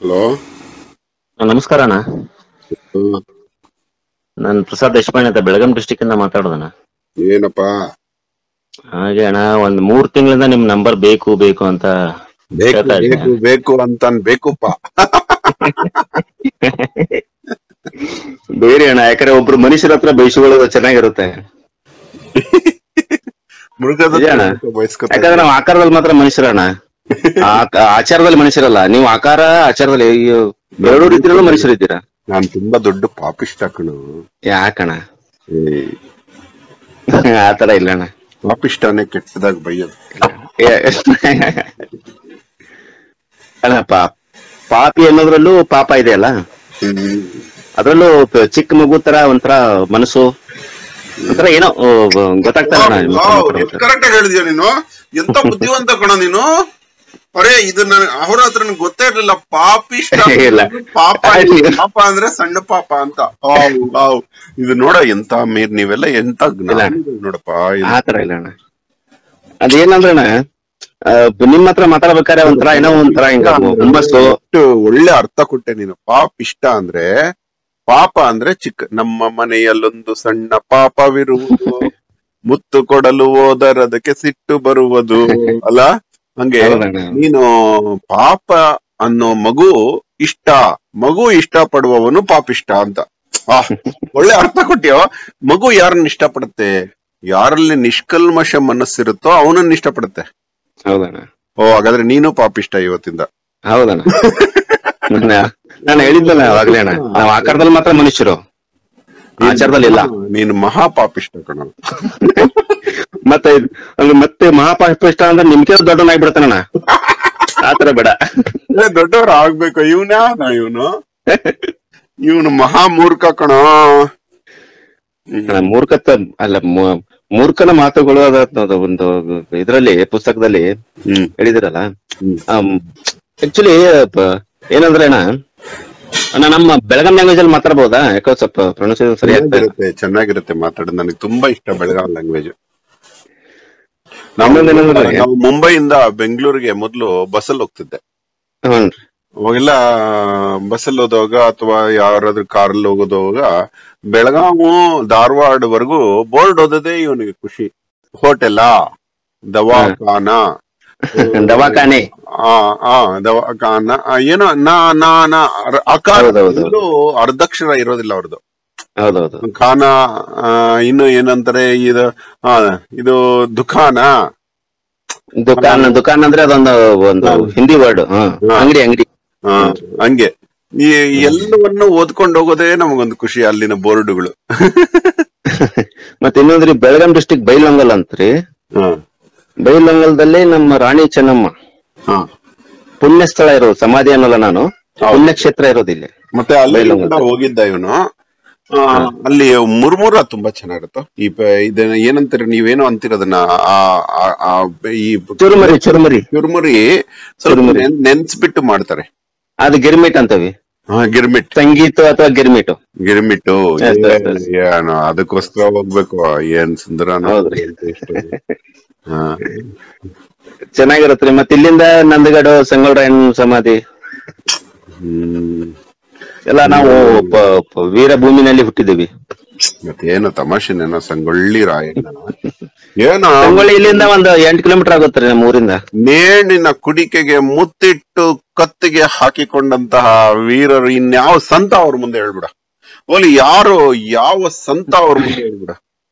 Hello ನಮಸ್ಕಾರ ಅಣ್ಣ ನಾನು ಪ್ರಸಾದ್ ದೇಶಪಾಂಡೆ ಅಂತ ಬೆಳಗಾಂ ಡಿಸ್ಟಿಕ್ ಇಂದ ಮಾತಾಡೋದಣ್ಣ ಏನಪ್ಪಾ ಹಾಗೆ ಅಣ್ಣ ಒಂದ್ ಮೂರ್ ತಿಂಗಳಿಂದ ನಿಮ್ ನಂಬರ್ ಬೇಕು ಬೇಕು ಅಂತ ಬೇಕು ಹೇಳ್ತಾ ಇದ್ದೆ. ಬೇಕು ಬೇಕು ಅಂತ ಬೇಕುಪ್ಪ ಬೇರೆ ಅಣ್ಣ ಯಾಕಂದ್ರೆ ಒಬ್ರು ಮನುಷ್ಯರ ಹತ್ರ ಬಯಸುಕೊಳ್ಳೋದು ಚೆನ್ನಾಗಿರುತ್ತೆ ಮೃಗದ ಇದೆ ಅಣ್ಣ. ಬಯಸ್ಕೊತಾ ಯಾಕಂದ್ರೆ ನಾವು ಆಕಾರದಲ್ಲಿ ಮಾತ್ರ ಮನುಷ್ಯರಣ್ಣ ಆ- ಆಚಾರದಲ್ಲಿ ಮನುಷ್ಯರಲ್ಲ ನೀವು ಆಕಾರ ಆಚಾರದಲ್ಲಿ ಅಯ್ಯೋ, ಎರಡೂ ರೀತಿಯಲ್ಲೂ ಮನುಷ್ಯರಿದ್ದೀರಾ ನಾನ್ ತುಂಬಾ ದೊಡ್ಡ ಪಾಪಿಷ್ಟ ಕಣು ಯಾಕಣ್ಣ ಏ, ಆತರ ಇಲ್ಲ ಅಣ್ಣ ಪಾಪಿಷ್ಟನೇ ಕೆಟ್ಟದಾಗ ಬೈಯೋದು ಏ- ಅಲ್ಲ ಪಾ- ಪಾಪಿ ಅನ್ನೋದ್ರಲ್ಲೂ ಪಾಪ ಇದೆಯಲ್ಲ ಹ್ಮ್. ಅದ್ರಲ್ಲೂ ಪ- ಚಿಕ್ಕ ಮಗು ತರ ಒಂಥರ ಮನಸ್ಸು ಒಂಥರ ಏನೋ ಆ, ಗೊತ್ತಾಗ್ತಾ ಇಲ್ಲ ಅಣ್ಣ. ವಾವ್, ಎಷ್ಟ್ ಕರೆಕ್ಟ್ ಆಗಿ ಹೇಳಿದ್ಯಾ ನೀನು ಎಂತ ಬುದ್ಧಿವಂತ ಕಣ ನೀನು ಅರೆ ಇದು ನನ್ ಅವ್ರ ಹತ್ರ ನನ್ಗ್ ಗೊತ್ತೇ ಇರ್ಲಿಲ್ಲ ಪಾಪಿಷ್ಟ ಇಲ್ಲ. ಪಾಪ ಆಯ್ತು. ಪಾಪ ಅಂದ್ರೆ ಸಣ್ಣ ಪಾಪ ಅಂತ ವಾವ್, ವಾವ್. ಇದು ನೋಡ ಎಂತ ಮೀರ್ ನೀವೆಲ್ಲ ಎಂತ ಜ್ಞಾನಿಗಳು ನೋಡಪ್ಪ ಇದು. ಆತರ ಇಲ್ಲ ಅಣ್ಣ ಅದೇನಂದ್ರೆ ಅಣ್ಣ ಆ, ನಿಮ್ ಹತ್ರ ಮಾತಾಡ್ಬೇಕಾದ್ರೆ ಒಂಥರ ಏನೋ ಒಂಥರ ಹಿಂಗ ಹುಮ್ಮಸ್ಸು ಎಷ್ಟು ಒಳ್ಳೆ ಅರ್ಥ ಕೊಟ್ಟೆ ನೀನು ಪಾಪಿಷ್ಟ ಅಂದ್ರೆ ಪಾಪ ಅಂದ್ರೆ ಚಿಕ್ಕ ನಮ್ಮ ಮನೆಯಲ್ಲೊಂದು ಸಣ್ಣ ಪಾಪವಿರುವುದು ಮುತ್ತು ಕೊಡಲು ಹೋದರದಕ್ಕೆ ಸಿಟ್ಟು ಬರುವುದು ಅಲ್ಲ ಹಂಗೆ ಹೌದಣ್ಣ. ನೀನು ಪಾಪ ಅನ್ನೋ ಮಗು ಇಷ್ಟ ಮಗು ಇಷ್ಟ ಪಡುವವನು ಪಾಪಿಷ್ಟ ಅಂತ ಆಹ್, ಒಳ್ಳೆ ಅರ್ಥ ಕೊಟ್ಟಿಯೋ ಮಗು ಯಾರನ್ನ ಇಷ್ಟಪಡುತ್ತೆ ಯಾರಲ್ಲಿ ನಿಷ್ಕಲ್ಮಶ ಮನಸ್ಸಿರುತ್ತೋ ಅವನನ್ನ ಇಷ್ಟಪಡುತ್ತೆ ಹೌದಣ್ಣ ಓ ಹಾಗಾದ್ರೆ ನೀನು ಪಾಪಿಷ್ಟ ಇವತ್ತಿಂದ ಹೌದಣ್ಣ ನಾನು- ನಾನು ಹೇಳಿದ್ದಲ್ಲ ಅವಾಗ್ಲೇ ಅಣ್ಣ ನಾವು ಆಕಾರದಲ್ಲಿ ಮಾತ್ರ ಮನುಷ್ಯರು ಆಚಾರದಲ್ಲಿ ಇಲ್ಲ ನೀನು ಮಹಾ ಪಾಪಿಷ್ಟ ಕಣ ಮತ್ತೆ ಇದ್- ಅಲ್ಲಿ ಮತ್ತೆ ಮಹಾಪಾಪಿಷ್ಟ ಅಂದ್ರೆ ನಿಮ್ಗೆ ದೊಡ್ಡನಾಗ್ಬಿಡ್ತಾನಣ್ಣ ಆತರ ಬೇಡ ದೊಡ್ಡವ್ರ ಆಗ್ಬೇಕು ಇವನ ಇವನು ಇವನು ಮಹಾ ಮೂರ್ಖ ಕಣ ಅಣ್ಣ, ಮೂರ್ಖತ ಅಲ್ಲ ಮೂ- ಮೂರ್ಖನ ಮಾತುಗಳು ಅದ ಅದು ಒಂದು ಇದ್ರಲ್ಲಿ ಪುಸ್ತಕದಲ್ಲಿ ಹ್ಮ್ ಹೇಳಿದಿರಲ್ಲ ಹ್ಮ್. ಆಕ್ಚುಲಿ ಏನಂದ್ರೆ ಅಣ್ಣ ಅಣ್ಣ ನಮ್ಮ ಬೆಳಗಾಂ ಲ್ಯಾಂಗ್ವೇಜ್ ಅಲ್ಲಿ ಮಾತಾಡ್ಬೋದಾ ಯಾಕೋ ಸ್ವಲ್ಪ ಪ್ರೊನೌನ್ಸಿಯೇಷನ್ ಸರಿ ಆಗ್ತಾ ಇಲ್ಲ ಚೆನ್ನಾಗಿರುತ್ತೆ ಚೆನ್ನಾಗಿರುತ್ತೆ ಮಾತಾಡೋದು ನನಗೆ ತುಂಬಾ ಇಷ್ಟ ಬೆಳಗಾವಿ ಲ್ಯಾಂಗ್ವೇಜ್ ಇನ್ನೊಂದ್ ಏನಂದ್ರೆ ನಾವು ಮುಂಬೈಯಿಂದ ಬೆಂಗಳೂರಿಗೆ ಮೊದಲು ಬಸ್ಸಲ್ಲಿ ಹೋಗ್ತಿದ್ದೆ ಹ್ಞೂನ್ರಿ ಅವಾಗೆಲ್ಲ ಬಸ್ಸಲ್ಲಿ ಹೋದಾಗ ಅಥವಾ ಯಾರಾದ್ರೂ ಕಾರಲ್ಲಿ ಹೋಗೋದಾಗ ಬೆಳಗಾವು ಧಾರವಾಡವರೆಗೂ ಬೋರ್ಡ್ ಓದೋದೇ ಇವನಿಗೆ ಖುಷಿ ಹೋಟೆಲಾ ದವಾಖಾನ ದವಾಖಾನೆ ಆ ಆ ದವಾಖಾನ ಆ, ಏನೋ ನಾ ನಾ ನಾ ಅರ್- ಅಕಾರ ಹೌದೌದು. ಎಲ್ಲೂ ಅರ್ಧಕ್ಷರ ಇರೋದಿಲ್ಲ ಅವ್ರದ್ದು ಹೌದೌದು ಖಾನ ಆ, ಇನ್ನು ಏನಂತಾರೆ ಇದು ಆ, ಇದು ದುಖಾನ ದುಕಾನ್ ದುಕಾನ್ ಅಂದ್ರೆ ಅದೊಂದು ಒಂದು ಹಿಂದಿ ವರ್ಡ್ ಅಂಗಡಿ ಅಂಗಡಿ ಆ, ಹಂಗೆ ಈ ಎಲ್ಲವನ್ನು ಓದ್ಕೊಂಡು ಹೋಗೋದೇ ನಮಗೊಂದು ಖುಷಿ ಅಲ್ಲಿನ ಬೋರ್ಡುಗಳು ಮತ್ತೆ ಇನ್ನೊಂದ್ರಿ ಬೆಳಗಾಂ ಡಿಸ್ಟಿಕ್ ಬೈಲಂಗಲ್ ಅಂತ್ರಿ ಬೈಲಂಗಲದಲ್ಲಿ ನಮ್ಮ ರಾಣಿ ಚೆನ್ನಮ್ಮ ಹಾ. ಪುಣ್ಯ ಸ್ಥಳ ಇರೋದು ಸಮಾಧಿ ಅನ್ನೋಲ್ಲ ನಾನು ಪುಣ್ಯಕ್ಷೇತ್ರ ಇರೋದು ಇಲ್ಲಿ ಮತ್ತೆ ಅಲ್ಲಿ ಬೈಲಹೊಂಗಲ. ಕೂಡ ಹೋಗಿದ್ದ ಇವನು ಅಲ್ಲಿ ಮುರ್ಮುರ ತುಂಬಾ ಚೆನ್ನಾಗಿರುತ್ತೆ ಈ ಪ- ಇದನ್ನ ಏನಂತೀರ ನೀವೇನೋ ಅಂತೀರದನ್ನ ಆ ಆ- ಆ ಈ ಚುರುಮರಿ ಚುರುಮರಿ ಚುರುಮುರಿ ಸ್ವಲ್ಪ ಚುರುಮುರಿ. ನೆನ್- ನೆನ್ಸ್ಬಿಟ್ಟು ಮಾಡ್ತಾರೆ ಅದು ಗಿರ್ಮಿಟ್ ಅಂತವಿ ಹಾ ಗಿರ್ಮಿಟ್ ಸಂಗೀತ ಅಥವಾ ಗಿರ್ಮಿಟು ಗಿರ್ಮಿಟ್ಟು Yes, yes, ಏ- yes. ಏನು ಅದಕ್ಕೋಸ್ಕರ ಹೋಗ್ಬೇಕು ಏನ್ ಸುಂದರ ಹೌದ್ರಿ. ಹಾ ಚೆನ್ನಾಗಿರತ್ರಿ ಮತ್ತೆ ಇಲ್ಲಿಂದ ನಂದಗಡ ಸಂಗೊಳ್ರಾಯನ್ ಸಮಾಧಿ ಹ್ಮ್ ಎಲ್ಲ ನಾವು ಪ- ಪ- ವೀರಭೂಮಿನಲ್ಲಿ ಹುಟ್ಟಿದ್ದೀವಿ ಮತ್ತೇನು ತಮಾಷೆನೇನೋ ಸಂಗೊಳ್ಳಿ ರಾಯಣ್ಣ ಏನೋ ಸಂಗೊಳ್ಳಿ ಇಲ್ಲಿಂದ ಒಂದು ಎಂಟು ಕಿಲೋಮೀಟರ್ ಆಗುತ್ತೆ ನಮ್ಮ ಊರಿಂದ ನೇಣಿನ ಕುಡಿಕೆಗೆ ಮುತ್ತಿಟ್ಟು ಕತ್ತಿಗೆ ಹಾಕಿಕೊಂಡಂತಹ ವೀರರು ಇನ್ಯಾವ ಸಂತ ಅವ್ರ ಮುಂದೆ ಹೇಳ್ಬಿಡ ಓಲಿ ಯಾರು ಯಾವ ಸಂತ ಅವ್ರ ಮುಂದೆ ಹೇಳ್ಬಿಡ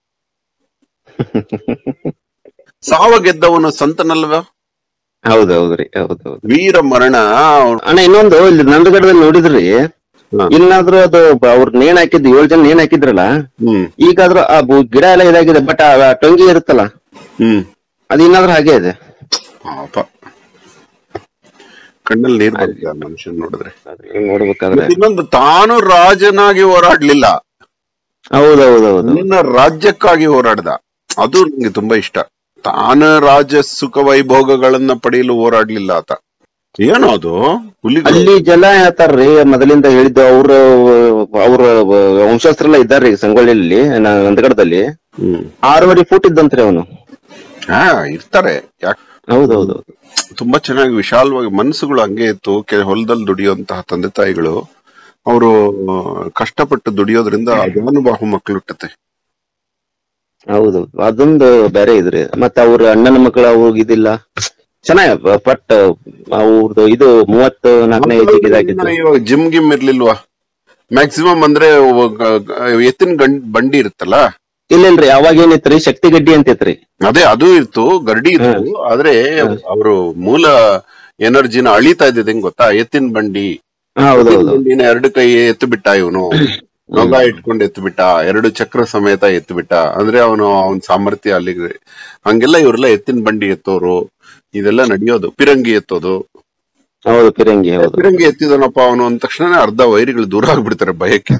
ಸಾವ ಗೆದ್ದವನು ಸಂತನಲ್ವ ಹೌದು ಹೌದ್ರಿ ಹೌದು ಹೌದು ವೀರ ಮರಣ ಅವ್ನ್- ಅಣ್ಣ ಇನ್ನೊಂದು ಇಲ್ಲಿ ನಂದಗಡದಲ್ಲಿ ನೋಡಿದ್ರಿ ಹಾ. ಇನ್ನಾದ್ರೂ ಅದು ಬ- ಅವ್ರ ನೇಣ್ ಹಾಕಿದ್ದು ಏಳು ಜನ ನೇಣ್ ಹಾಕಿದ್ರಲ್ಲ ಹ್ಮ್ ಈಗಾದ್ರೂ ಆ ಬು- ಗಿಡ ಎಲ್ಲ ಇದಾಗಿದೆ ಬಟ್ ಆ ಟೊಂಗಿ ಇರುತ್ತಲ್ಲ ಹ್ಮ್ ಅದು ಇನ್ನಾದ್ರೂ ಹಾಗೆ ಇದೆ ಪಾಪ ಕಣ್ಣಲ್ಲಿ ನೀರ್ ಬರುತ್ತೆ ಆ ಮನುಷ್ಯನ್ ನೋಡಿದ್ರೆ ನೋಡ್ಬೇಕಾದ್ರೆ ಮತ್ತೆ ಇನ್ನೊಂದು ತಾನು ರಾಜನಾಗಿ ಹೋರಾಡ್ಲಿಲ್ಲ ಹೌದೌದೌದು ನನ್ನ ರಾಜ್ಯಕ್ಕಾಗಿ ಹೋರಾಡ್ದ ಅದು ನಂಗೆ ತುಂಬಾ ಇಷ್ಟ ತಾನ ರಾಜ ಸುಖ ವೈಭೋಗಗಳನ್ನ ಪಡೆಯಲು ಹೋರಾಡ್ಲಿಲ್ಲ ಆತ ಏನೋ ಅದು ಹುಲಿಗಳು ಅಲ್ಲಿ ಜನ ಹೇಳ್ತಾರ್ರಿ ಮೊದಲಿಂದ ಹೇಳಿದ್ದು ಅವ್ರ ಅವ್ರ ವಂಶಸ್ಥರೆಲ್ಲ ಇದ್ದಾರ್ರಿ ಸಂಗೊಳ್ಳಿಯಲ್ಲಿ ನ- ನಂದಗಡದಲ್ಲಿ ಹ್ಮ್ ಆರೂವರೆ ಫೂಟ್ ಇದ್ದಂತ್ರಿ ಅವನು ಹಾ ಇರ್ತಾರೆ ಯಾಕ್ ಹೌದೌದು ತುಂಬಾ ಚೆನ್ನಾಗಿ ವಿಶಾಲವಾಗಿ ಮನಸ್ಸುಗಳು ಹಂಗೆ ಇತ್ತು ಕೆ- ಹೊಲದಲ್ಲಿ ದುಡಿಯುವಂತಹ ತಂದೆ ತಾಯಿಗಳು ಅವರು ಕಷ್ಟಪಟ್ಟು ದುಡಿಯೋದ್ರಿಂದ ಅಜಾನುಬಾಹು ಮಕ್ಕಳು ಹುಟ್ಟುತ್ತೆ ಹೌದು ಅದೊಂದು ಬೇರೆ ಇದ್ರಿ ಮತ್ತೆ ಅವ್ರ ಅಣ್ಣನ ಮಕ್ಕಳು ಅವ್ರಿಗೆ ಇದಿಲ್ಲ ಚೆನ್ನಾಗಿ ಬಟ್ ಅವ್ರದ್ದು ಇದು ಮೂವತ್ತು ನಾಲ್ಕನೇ ಏಜಿಗೆ ಇದಾಗಿತ್ತು ಇವಾಗ ಜಿಮ್ ಗಿಮ್ ಇರ್ಲಿಲ್ವಾ ಮ್ಯಾಕ್ಸಿಮಮ್ ಅಂದ್ರೆ ಒಗ- ಎತ್ತಿನ ಗಂಡ್ ಬಂಡಿ ಇರುತ್ತಲ್ಲ ಇಲ್ಲ ಇಲ್ರಿ ಅವಾಗ ಏನಿತ್ರಿ ಶಕ್ತಿ ಗಡ್ಡಿ ಅಂತಿತ್ರಿ ಅದೇ ಅದು ಇತ್ತು ಗರ್ಡಿ ಇತ್ತು ಆದ್ರೆ ಅವರು ಮೂಲ ಎನರ್ಜಿನ ಅಳಿತಾ ಇದ್ದಿದ್ದು ಹೆಂಗ್ ಗೊತ್ತಾ ಎತ್ತಿನ ಬಂಡಿ ಹಾ, ಹೌದೌದು ಬಂಡಿನ ಎರಡು ಕೈ ಎತ್ತು ಬಿಟ್ಟ ಇವನು ನೊಗ ಇಟ್ಕೊಂಡು ಎತ್ತು ಬಿಟ್ಟ ಎರಡು ಚಕ್ರ ಸಮೇತ ಎತ್ತು ಬಿಟ್ಟ ಅಂದ್ರೆ ಅವನು ಅವನ ಸಾಮರ್ಥ್ಯ ಅಲ್ಲಿ ಹಂಗೆಲ್ಲ ಇವರೆಲ್ಲ ಎತ್ತಿನ ಬಂಡಿ ಎತ್ತೋರು ಇದೆಲ್ಲ ನಡೆಯೋದು ಪಿರಂಗಿ ಎತ್ತೋದು ಹೌದು ಪಿರಂಗಿ ಹೌದು ಪಿರಂಗಿ ಎತ್ತಿದನಪ್ಪ ಅವನು ಅಂದ ತಕ್ಷಣ ಅರ್ಧ ವೈರಿಗಳು ದೂರ ಆಗ್ಬಿಡ್ತಾರೆ ಭಯಕ್ಕೆ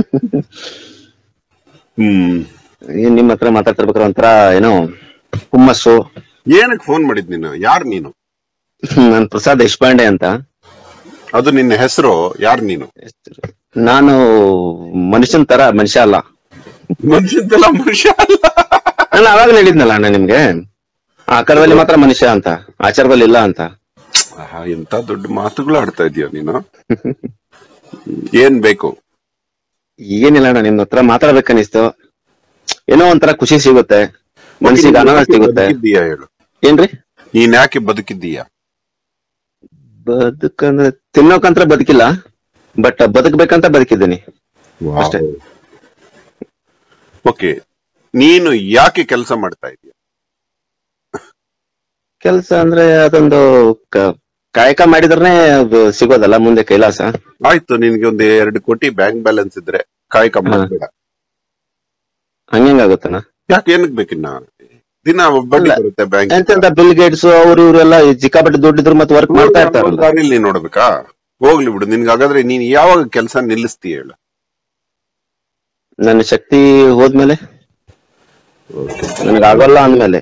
ಹ್ಮ್ ಏನ್ ನಿಮ್ ಹತ್ರ ಮಾತಾಡ್ತಿರ್ಬೇಕಾದ್ರೆ ಒಂಥರ ಏನೋ ಹುಮ್ಮಸ್ಸು ಏನಕ್ಕೆ ಫೋನ್ ಮಾಡಿದ್ ನೀನು ಯಾರ್ ನೀನು ನಾನ್ ಪ್ರಸಾದ್ ದೇಶಪಾಂಡೆ ಅಂತ ಅದು ನಿನ್ನ ಹೆಸರು ಯಾರ್ ನೀನು ನಾನು ಮನುಷ್ಯನ್ ತರ ಮನುಷ್ಯ ಅಲ್ಲ ಮನುಷ್ಯಂತೆಲ್ಲ ಮನುಷ್ಯ ಅಲ್ಲ ನಾನು ಅವಾಗ ಹೇಳಿದ್ನಲ್ಲ ಅಣ್ಣ ನಿಮ್ಗೆ ಆಕಾರದಲ್ಲಿ ಮಾತ್ರ ಮನುಷ್ಯ ಅಂತ ಆಚಾರದಲ್ಲಿ ಇಲ್ಲ ಅಂತ ಆಹಾ, ಎಂತ ದೊಡ್ಡ ಮಾತುಗಳು ಆಡ್ತಾ ಇದೀಯ ನೀನು ಏನ್ ಬೇಕು ಏನಿಲ್ಲ ಅಣ್ಣ ನಿಮ್ ಹತ್ರ ಮಾತಾಡ್ಬೇಕನ್ನಿಸ್ತು ಏನೋ ಒಂಥರ ಖುಷಿ ಸಿಗುತ್ತೆ ಮನಸ್ಸಿಗೆ ಆನಂದ ಸಿಗುತ್ತೆ ಬದುಕಿದ್ದೀಯಾ ಹೇಳು ಏನ್ರಿ ನೀನ್ ಯಾಕೆ ಬದುಕಿದ್ದೀಯಾ ಬದುಕಂದ್ರೆ ತಿನ್ನೋಕಂತ್ರ ಬದುಕಿಲ್ಲ ಬಟ್ ಬದುಕ್ಬೇಕಂತ ಬದುಕಿದ್ದೀನಿ ಅಷ್ಟೇ. ಓಕೆ ನೀನು ಯಾಕೆ ಕೆಲಸ ಮಾಡ್ತಾ ಇದೀಯ ಕೆಲಸ ಅಂದ್ರೆ ಅದೊಂದು ಕ- ಕಾಯಕ ಮಾಡಿದ್ರೆ ಅದು ಸಿಗೋದಲ್ಲ ಮುಂದೆ ಕೈಲಾಸ ಆಯ್ತು ನಿನ್ಗೆ ಒಂದು ಎರಡು ಕೋಟಿ ಬ್ಯಾಂಕ್ ಬ್ಯಾಲೆನ್ಸ್ ಇದ್ರೆ ಕಾಯಕ ಮಾಡ್ಬೇಡ ಹಂಗಾಗುತ್ತಣ್ಣ ಯಾಕೆ ಏನಕ್ ಬೇಕಿನ್ನ ದಿನ ಬಡ್ಡಿ ಅಲ್ಲ. ಬರುತ್ತೆ ಬ್ಯಾಂಕ್ ಎಂತೆಂತ ಬಿಲ್ ಗೇಟ್ಸ್ ಅವ್ರು ಇವರೆಲ್ಲ ಸಿಕ್ಕಾಪಟ್ಟೆ ದುಡ್ಡಿದ್ರು ಮತ್ತೆ ವರ್ಕ್ ಮಾಡ್ತಾ ಇರ್ತಾರಲ್ಲ ದಾರಿಲಿ ನೀನ್ ನೋಡ್ಬೇಕಾ ಹೋಗ್ಲಿ ಬಿಡು ನಿನ್ಗೆ ಹಾಗಾದ್ರೆ ನೀನ್ ಯಾವಾಗ ಕೆಲಸ ನಿಲ್ಲಿಸ್ತೀಯ ಹೇಳು ನನ್ನ ಶಕ್ತಿ ಹೋದ್ಮೇಲೆ ನನಗೆ ಆಗೋಲ್ಲ ಅಂದ್ಮೇಲೆ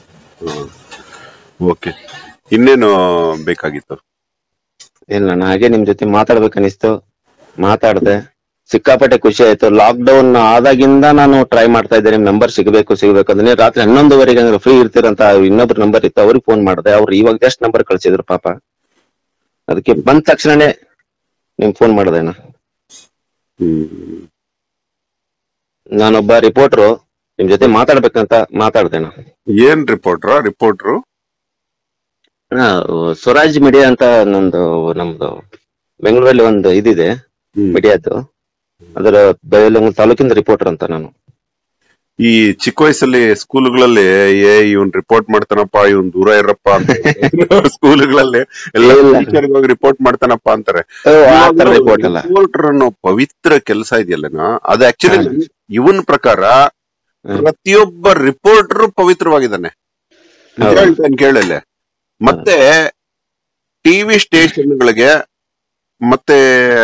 ಓಕೆ ಇನ್ನೇನು ಬೇಕಾಗಿತ್ತು ಇಲ್ಲ ನಾನು ಹಾಗೆ ನಿಮ್ ಜೊತೆ ಮಾತಾಡ್ಬೇಕನ್ನಿಸ್ತು ಮಾತಾಡ್ದೆ ಸಿಕ್ಕಾಪಟ್ಟೆ ಖುಷಿ ಆಯ್ತು ಲಾಕ್ ಡೌನ್ ಆದಾಗಿಂದ ನಾನು ಟ್ರೈ ಮಾಡ್ತಾ ಇದ್ದೆ ನಿಮ್ ನಂಬರ್ ಸಿಗಬೇಕು ಸಿಗಬೇಕು ಅಂದ್ರೆ ರಾತ್ರಿ ಹನ್ನೊಂದುವರೆಗೆ ಅಂದ್ರೆ ಫ್ರೀ ಇರ್ತೀರಂತ ಇನ್ನೊಬ್ರು ನಂಬರ್ ಇತ್ತು ಅವ್ರಿಗೆ ಫೋನ್ ಮಾಡಿದೆ ಅವ್ರು ಇವಾಗ ಜಸ್ಟ್ ನಂಬರ್ ಕಳ್ಸಿದ್ರು ಪಾಪ ಅದಕ್ಕೆ ಬಂದ ತಕ್ಷಣನೇ ನಿಮ್ ಫೋನ್ ಮಾಡಿದೆ ನಾ ಹ್ಮ್ ನಾನೊಬ್ಬ ರಿಪೋರ್ಟ್ರು ನಿಮ್ ಜೊತೆ ಮಾತಾಡ್ಬೇಕಂತ ಮಾತಾಡ್ದೆ ನಾ ಏನ್ ರಿಪೋರ್ಟ್ರ ರಿಪೋರ್ಟ್ರು ಅಣ್ಣ, ಸ್ವರಾಜ್ ಮೀಡಿಯಾ ಅಂತ ನಂದು ನಮ್ದು ಬೆಂಗಳೂರಲ್ಲಿ ಒಂದು ಇದಿದೆ ಮೀಡಿಯಾದ್ದು ಅದರ ಬಯಲುಂಗ ತಾಲೂಕಿನ ರಿಪೋರ್ಟರ್ ಅಂತ ನಾನು ಈ ಚಿಕ್ಕ ವಯಸ್ಸಲ್ಲಿ ಸ್ಕೂಲ್ಗಳಲ್ಲಿ ಏ ಇವನ್ ರಿಪೋರ್ಟ್ ಮಾಡ್ತಾನಪ್ಪ ಇವನ್ ದೂರ ಇರಪ್ಪ ಅಂತ ಸ್ಕೂಲ್ಗಳಲ್ಲಿ ಎಲ್ಲ ಇಲ್ಲ. ಟೀಚರ್ ಹೋಗಿ ರಿಪೋರ್ಟ್ ಮಾಡ್ತಾನಪ್ಪ ಅಂತಾರೆ ಓ, ಆ ತರ ರಿಪೋರ್ಟ್ ಅಲ್ಲ ರಿಪೋರ್ಟರ್ ಅನ್ನೋ ಪವಿತ್ರ ಕೆಲಸ ಇದೆಯಲ್ಲ ಅದು ಆಕ್ಚುಲಿ ಇವನ್ ಪ್ರಕಾರ ಹ್ಮ್. ಪ್ರತಿಯೊಬ್ಬ ರಿಪೋರ್ಟರ್ ಪವಿತ್ರವಾಗಿದ್ದಾನೆ ನಿಜ ಹೌದು. ಹೇಳ್ತೇನೆ ಕೇಳಲೆ ಮತ್ತೆ ಟಿವಿ ಸ್ಟೇಷನ್ಗಳಿಗೆ ಮತ್ತೆ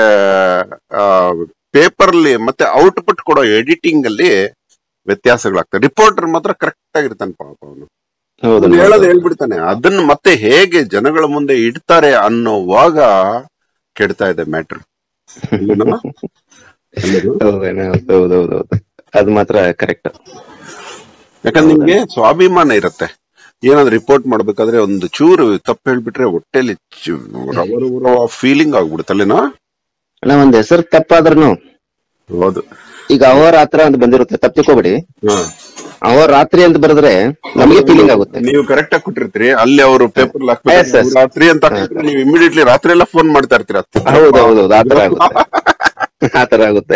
ಪೇಪರ್ ಅಲ್ಲಿ ಮತ್ತೆ ಔಟ್ಪುಟ್ ಕೊಡೋ ಎಡಿಟಿಂಗ್ ಅಲ್ಲಿ ವ್ಯತ್ಯಾಸಗಳಾಗ್ತವೆ ರಿಪೋರ್ಟರ್ ಮಾತ್ರ ಕರೆಕ್ಟ್ ಆಗಿರ್ತಾನೆ ಪಾಪ ಅವನು ಹೌದು ಅವ್ನು ಹೇಳೋದು ಹೇಳ್ಬಿಡ್ತಾನೆ ಅದನ್ನ ಮತ್ತೆ ಹೇಗೆ ಜನಗಳ ಮುಂದೆ ಇಡ್ತಾರೆ ಅನ್ನೋವಾಗ ಕೆಡ್ತಾ ಇದೆ ಮ್ಯಾಟ್ರ್ ಹೌದಣ್ಣ, ಹೌದು ಹೌದು ಹೌದು ಹೌದು ಅದು ಮಾತ್ರ ಕರೆಕ್ಟ್ ಯಾಕಂದ್ರೆ ನಿಮ್ಗೆ ಸ್ವಾಭಿಮಾನ ಇರತ್ತೆ ಏನಾದ್ರು ರಿಪೋರ್ಟ್ ಮಾಡ್ಬೇಕಾದ್ರೆ ಒಂದು ಚೂರು ತಪ್ಪು ಹೇಳ್ಬಿಟ್ರೆ ಹೊಟ್ಟೆಲಿ ಫೀಲಿಂಗ್ ಆಗ್ಬಿಡುತ್ತಲ್ಲೇನೋ ಅಣ್ಣ ಒಂದ್ ಹೆಸರು ತಪ್ಪಾದ್ರೂ ಹೌದು ಈಗ ಅಹೋರಾತ್ರ ಅಂತ ಬಂದಿರುತ್ತೆ ತಪ್ಪಿಕೋಬೇಡಿ ಹಾ. ಅಹೋರಾತ್ರಿ ಅಂತ ಬರೆದ್ರೆ ನಮಗೆ ಫೀಲಿಂಗ್ ಆಗುತ್ತೆ ನೀವು ಕರೆಕ್ಟ್ ಆಗಿ ಕೊಟ್ಟಿರ್ತೀರಿ ಅಲ್ಲಿ ಅವರು ಪೇಪರ್ Yes, yes. ರಾತ್ರಿ ಅಂತ ಹಾಕಿದ್ರೆ ನೀವು ಇಮಿಡಿಯೇಟ್ಲಿ ರಾತ್ರಿ ಎಲ್ಲ ಫೋನ್ ಮಾಡ್ತಾ ಇರ್ತೀರ ಹೌದು ಹೌದು ಹೌದು ಆತರ ಆಗುತ್ತೆ ಆತರ ಆಗುತ್ತೆ